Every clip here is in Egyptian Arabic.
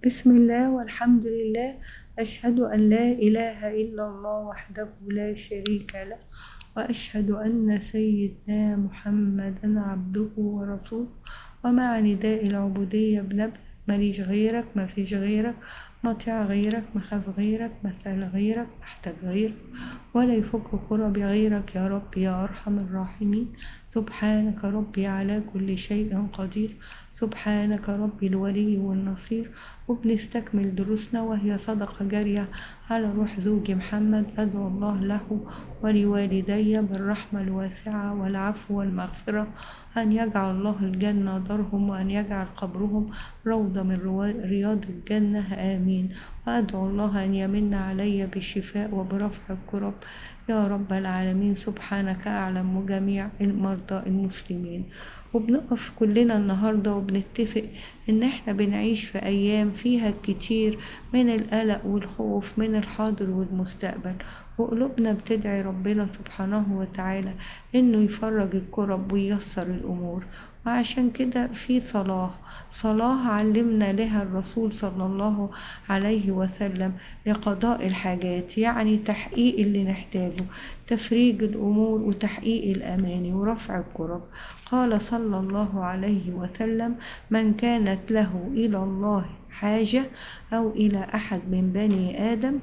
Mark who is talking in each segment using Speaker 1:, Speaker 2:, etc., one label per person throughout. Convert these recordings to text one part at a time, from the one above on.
Speaker 1: بسم الله والحمد لله أشهد أن لا إله إلا الله وحده لا شريك له وأشهد أن سيدنا محمدا عبده ورسوله ومع نداء العبودية بنبذ ماليش غيرك ما فيش غيرك مطيع غيرك مخاف غيرك مسأل غيرك محتاج غيرك ولا يفك كرب غيرك يا رب يا أرحم الراحمين سبحانك ربي على كل شيء قدير سبحانك ربي الولي والنصير وبنستكمل دروسنا وهي صدقة جارية على روح زوجي محمد أدعو الله له ولوالدي بالرحمة الواسعة والعفو والمغفرة أن يجعل الله الجنة دارهم وأن يجعل قبرهم روضة من رياض الجنة آمين وأدعو الله أن يمن علي بالشفاء وبرفع الكرب يا رب العالمين سبحانك أعلم جميع المرضى المسلمين وبنقف كلنا النهاردة وبنتفق ان احنا بنعيش في ايام فيها كتير من القلق والخوف من الحاضر والمستقبل وقلوبنا بتدعي ربنا سبحانه وتعالى انه يفرج الكرب وييسر الامور وعشان كده في صلاة صلاة علمنا لها الرسول صلى الله عليه وسلم لقضاء الحاجات يعني تحقيق اللي نحتاجه تفريج الأمور وتحقيق الأماني ورفع الكرب قال صلى الله عليه وسلم من كانت له إلى الله حاجة أو إلى أحد من بني آدم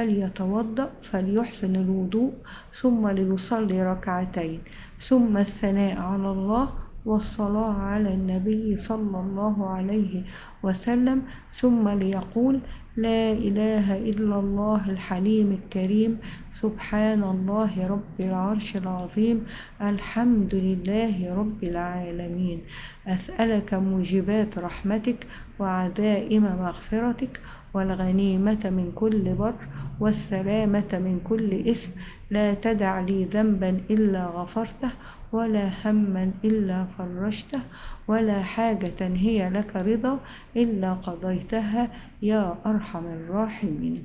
Speaker 1: فليتوضأ فليحسن الوضوء ثم ليصلي ركعتين ثم الثناء على الله والصلاة على النبي صلى الله عليه وسلم ثم ليقول لا إله إلا الله الحليم الكريم سبحان الله رب العرش العظيم الحمد لله رب العالمين أسألك موجبات رحمتك وعزائم مغفرتك والغنيمة من كل بر والسلامة من كل إثم لا تدع لي ذنبا إلا غفرته ولا هما إلا فرجته ولا حاجة هي لك رضا إلا قضيتها يا أرحم الراحمين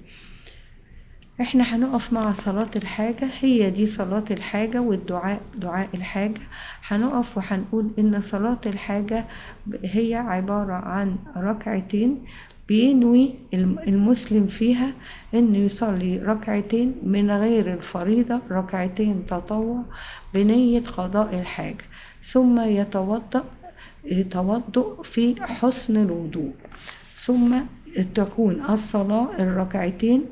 Speaker 1: احنا هنقف مع صلاة الحاجة هي دي صلاة الحاجة والدعاء دعاء الحاجة هنقف وهنقول ان صلاة الحاجة هي عبارة عن ركعتين بينوي المسلم فيها انه يصلي ركعتين من غير الفريضة ركعتين تطوع بنية قضاء الحاجة ثم يتوضأ يتوضأ في حسن الوضوء ثم تكون الصلاة الركعتين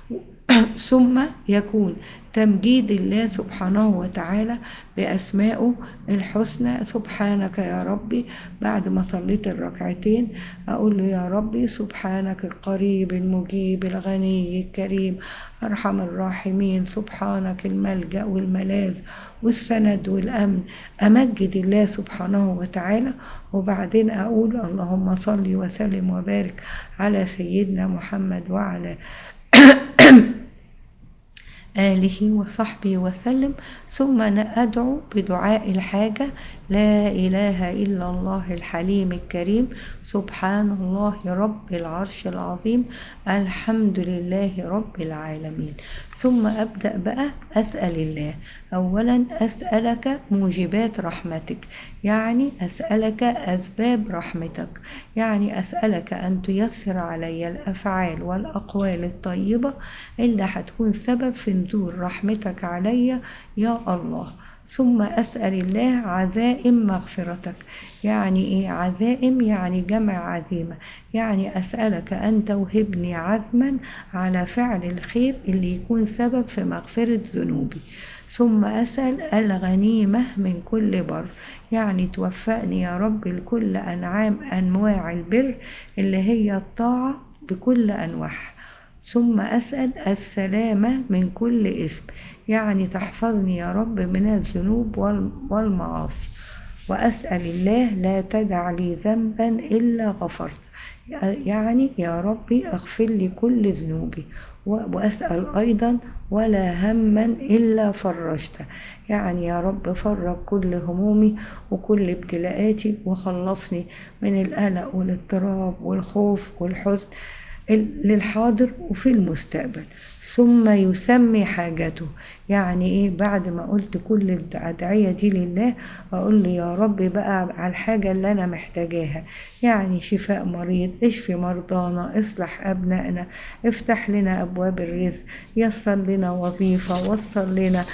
Speaker 1: ثم يكون تمجيد الله سبحانه وتعالى بأسمائه الحسنى سبحانك يا ربي بعد ما صليت الركعتين أقول له يا ربي سبحانك القريب المجيب الغني الكريم أرحم الراحمين سبحانك الملجأ والملاذ والسند والأمن أمجد الله سبحانه وتعالى وبعدين أقول اللهم صل وسلم وبارك على سيدنا محمد وعلى آله وصحبه وسلم ثم أدعو بدعاء الحاجة لا إله إلا الله الحليم الكريم سبحان الله رب العرش العظيم الحمد لله رب العالمين ثم أبدأ بقى أسأل الله أولا أسألك موجبات رحمتك يعني أسألك أسباب رحمتك يعني أسألك أن تيسر علي الأفعال والأقوال الطيبة اللي هتكون سبب في نزول رحمتك علي يا الله ثم أسأل الله عزائم مغفرتك يعني إيه عزائم يعني جمع عزيمة يعني أسألك أن توهبني عزما على فعل الخير اللي يكون سبب في مغفرة ذنوبي ثم أسأل الغنيمة من كل بر يعني توفقني يا رب لكل أنعام أنواع البر اللي هي الطاعة بكل أنواعها ثم أسأل السلامة من كل اسم يعني تحفظني يا رب من الذنوب والمعاصي وأسأل الله لا تدع لي ذنبا إلا غفرت يعني يا ربي اغفر لي كل ذنوبي وأسأل أيضا ولا هما إلا فرجته يعني يا رب فرج كل همومي وكل ابتلاءاتي وخلصني من القلق والاضطراب والخوف والحزن للحاضر وفي المستقبل ثم يسمي حاجته يعني ايه بعد ما قلت كل الأدعية دي لله أقول له يا رب بقى على الحاجة اللي أنا محتاجاها يعني شفاء مريض اشفي مرضانا اصلح أبنائنا افتح لنا أبواب الرزق يسر لنا وظيفة وصل لنا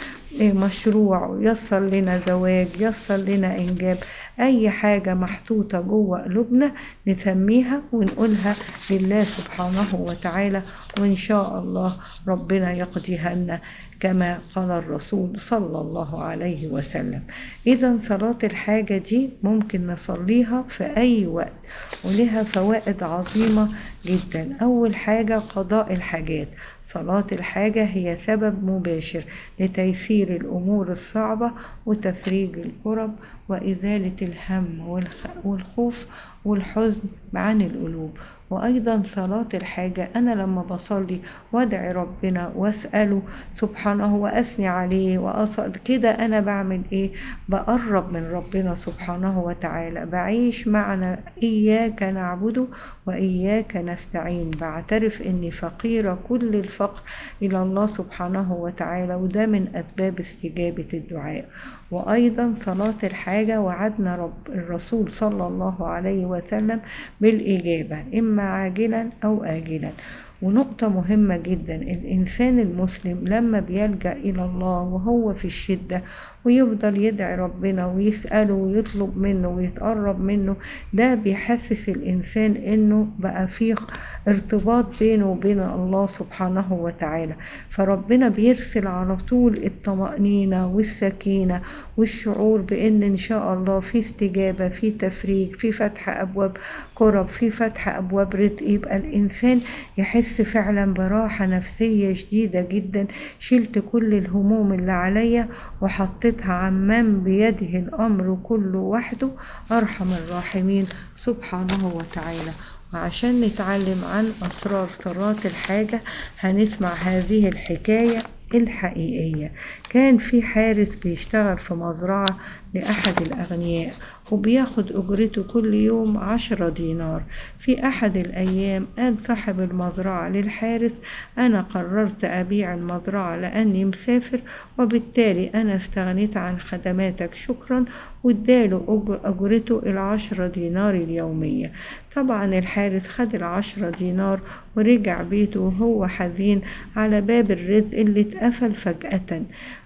Speaker 1: مشروع يسر لنا زواج يسر لنا إنجاب أي حاجة محطوطة جوه قلوبنا نسميها ونقولها لله سبحانه وتعالى وإن شاء الله ربنا يقضيها لنا كما قال الرسول صلى الله عليه وسلم إذا صلاة الحاجة دي ممكن نصليها في أي وقت ولها فوائد عظيمة جدا أول حاجة قضاء الحاجات صلاة الحاجة هي سبب مباشر لتيسير الأمور الصعبة وتفريج الكرب وإزالة الهم والخوف والحزن عن القلوب وأيضا صلاة الحاجة أنا لما بصلي وادعي ربنا واسأله سبحانه وأثني عليه وأصل كده أنا بعمل إيه بقرب من ربنا سبحانه وتعالى بعيش معنى إياك نعبد وإياك نستعين بعترف إني فقيرة كل الفقر إلى الله سبحانه وتعالى وده من أسباب استجابة الدعاء وأيضا صلاة الحاجة وعدنا رب الرسول صلى الله عليه وسلم بالإجابة إما عاجلا أو آجلا ونقطة مهمة جدا الإنسان المسلم لما بيلجأ إلى الله وهو في الشدة ويفضل يدعي ربنا ويسأله ويطلب منه ويتقرب منه ده بيحسس الإنسان إنه بقى فيه ارتباط بينه وبين الله سبحانه وتعالى فربنا بيرسل على طول الطمأنينة والسكينة والشعور بإن إن شاء الله في استجابة في تفريج في فتح أبواب كرب في فتح أبواب رزق يبقى الإنسان يحس فعلا براحة نفسية شديدة جدا شلت كل الهموم اللي عليا وحطيتها عمام بيده الأمر كله وحده أرحم الراحمين سبحانه وتعالى وعشان نتعلم عن أسرار صلاة الحاجة هنسمع هذه الحكاية الحقيقية كان في حارس بيشتغل في مزرعة لأحد الأغنياء وبياخد أجرته كل يوم عشرة دينار في أحد الأيام قال صاحب المزرعة للحارس أنا قررت أبيع المزرعة لأني مسافر وبالتالي أنا استغنيت عن خدماتك شكرا واداله أجرته العشرة دينار اليومية طبعا الحارس خد العشرة دينار ورجع بيته وهو حزين على باب الرزق اللي اتقفل فجأة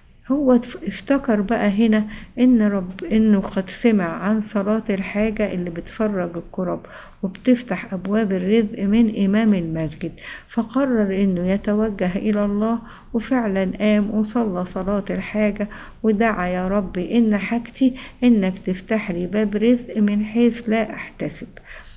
Speaker 1: هو افتكر بقى هنا ان رب انه قد سمع عن صلاة الحاجة اللي بتفرج الكرب وبتفتح ابواب الرزق من امام المسجد فقرر انه يتوجه الى الله وفعلا قام وصلى صلاة الحاجة ودعا يا رب ان حاجتي انك تفتح لي باب رزق من حيث لا احتسب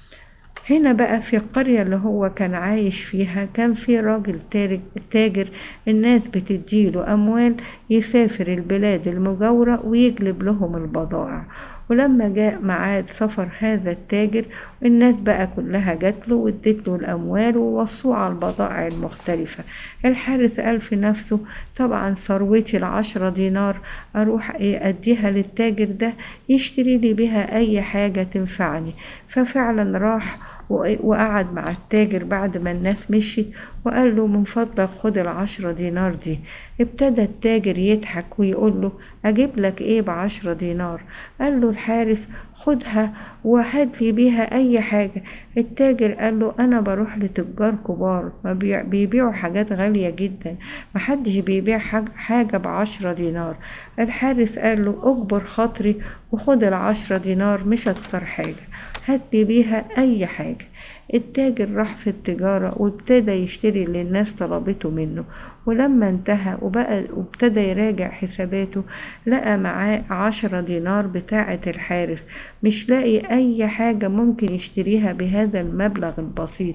Speaker 1: هنا بقى في القرية اللي هو كان عايش فيها كان في راجل تاجر الناس بتديله أموال يسافر البلاد المجاورة ويجلب لهم البضائع ولما جاء ميعاد سفر هذا التاجر الناس بقى كلها جات له وادت له الأموال ووصوه على البضائع المختلفة الحارس قال في نفسه طبعا ثروتي العشرة دينار أروح إيه أديها للتاجر ده يشتري لي بها أي حاجة تنفعني ففعلا راح وقعد مع التاجر بعد ما الناس مشيت وقال له من فضلك خد العشرة دينار دي ابتدى التاجر يضحك ويقول له اجيب لك ايه بعشرة دينار قال له الحارس خدها وهات لي بيها اي حاجة التاجر قال له انا بروح لتجار كبار بيبيعوا حاجات غالية جدا محدش بيبيع حاجة بعشرة دينار الحارس قال له اجبر خاطري وخد العشرة دينار مش اكتر حاجة هات لي بيها اي حاجة التاجر راح في التجارة وابتدى يشتري اللي الناس طلبته منه ولما انتهى وبقى وابتدى يراجع حساباته لقى معاه عشرة دينار بتاعة الحارس مش لاقي أي حاجة ممكن يشتريها بهذا المبلغ البسيط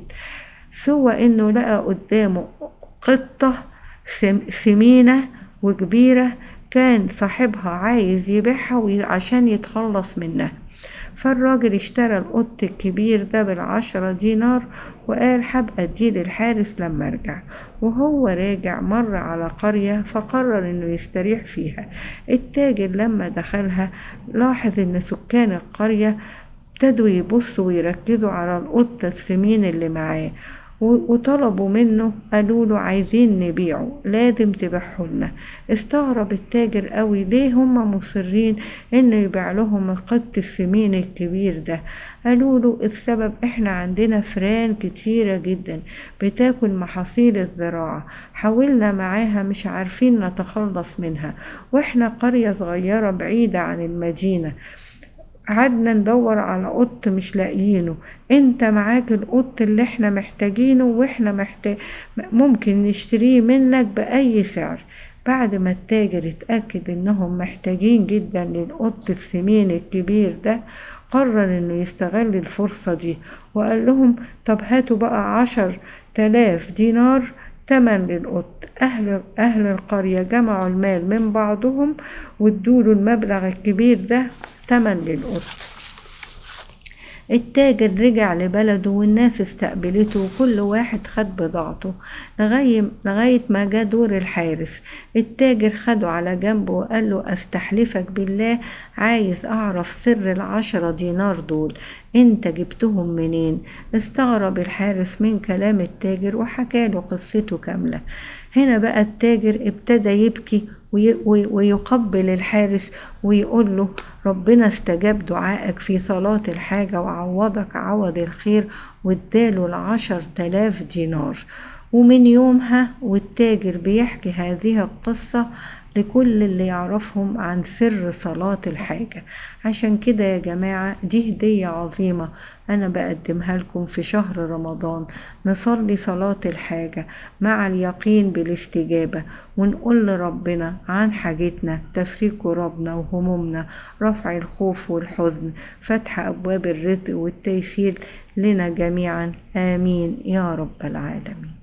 Speaker 1: سوى إنه لقى قدامه قطة ثمينة وكبيرة كان صاحبها عايز يبيعها عشان يتخلص منها فالراجل اشترى القط الكبير ده بالعشرة دينار وقال هبقى اديه للحارس لما ارجع وهو راجع مر على قرية فقرر انه يستريح فيها التاجر لما دخلها لاحظ ان سكان القرية ابتدوا يبصوا ويركزوا على القطة السمين اللي معاه وطلبوا منه قالوا له عايزين نبيعه لازم تبيعه لنا استغرب التاجر قوي ليه هم مصرين انه يبيع لهم القط السمين الكبير ده قالوا له السبب احنا عندنا فران كتيرة جدا بتاكل محاصيل الزراعة حاولنا معاها مش عارفين نتخلص منها واحنا قرية صغيرة بعيدة عن المدينة قعدنا ندور على قط مش لاقيينه انت معاك القط اللي احنا محتاجينه واحنا محتاج ممكن نشتريه منك بأي سعر بعد ما التاجر اتأكد انهم محتاجين جدا للقط السمين الكبير ده قرر انه يستغل الفرصة دي وقال لهم طب هاتوا بقى عشر تلاف دينار تمن للقط أهل, أهل القرية جمعوا المال من بعضهم وادوله المبلغ الكبير ده تمن للقط التاجر رجع لبلده والناس استقبلته وكل واحد خد بضاعته لغاية, لغاية ما جاء دور الحارس التاجر خده على جنبه وقال له استحلفك بالله عايز اعرف سر العشرة دينار دول انت جبتهم منين استغرب الحارس من كلام التاجر وحكاله قصته كاملة هنا بقى التاجر ابتدى يبكي ويقبل الحارس ويقول له ربنا استجاب دعائك في صلاة الحاجة وعوضك عوض الخير واداله العشر تلاف دينار ومن يومها والتاجر بيحكي هذه القصة لكل اللي يعرفهم عن سر صلاة الحاجة عشان كده يا جماعة دي هدية عظيمة أنا بقدمها لكم في شهر رمضان نصلي صلاة الحاجة مع اليقين بالاستجابة ونقول لربنا عن حاجتنا تفريج كربنا وهمومنا رفع الخوف والحزن فتح أبواب الرزق والتيسير لنا جميعا آمين يا رب العالمين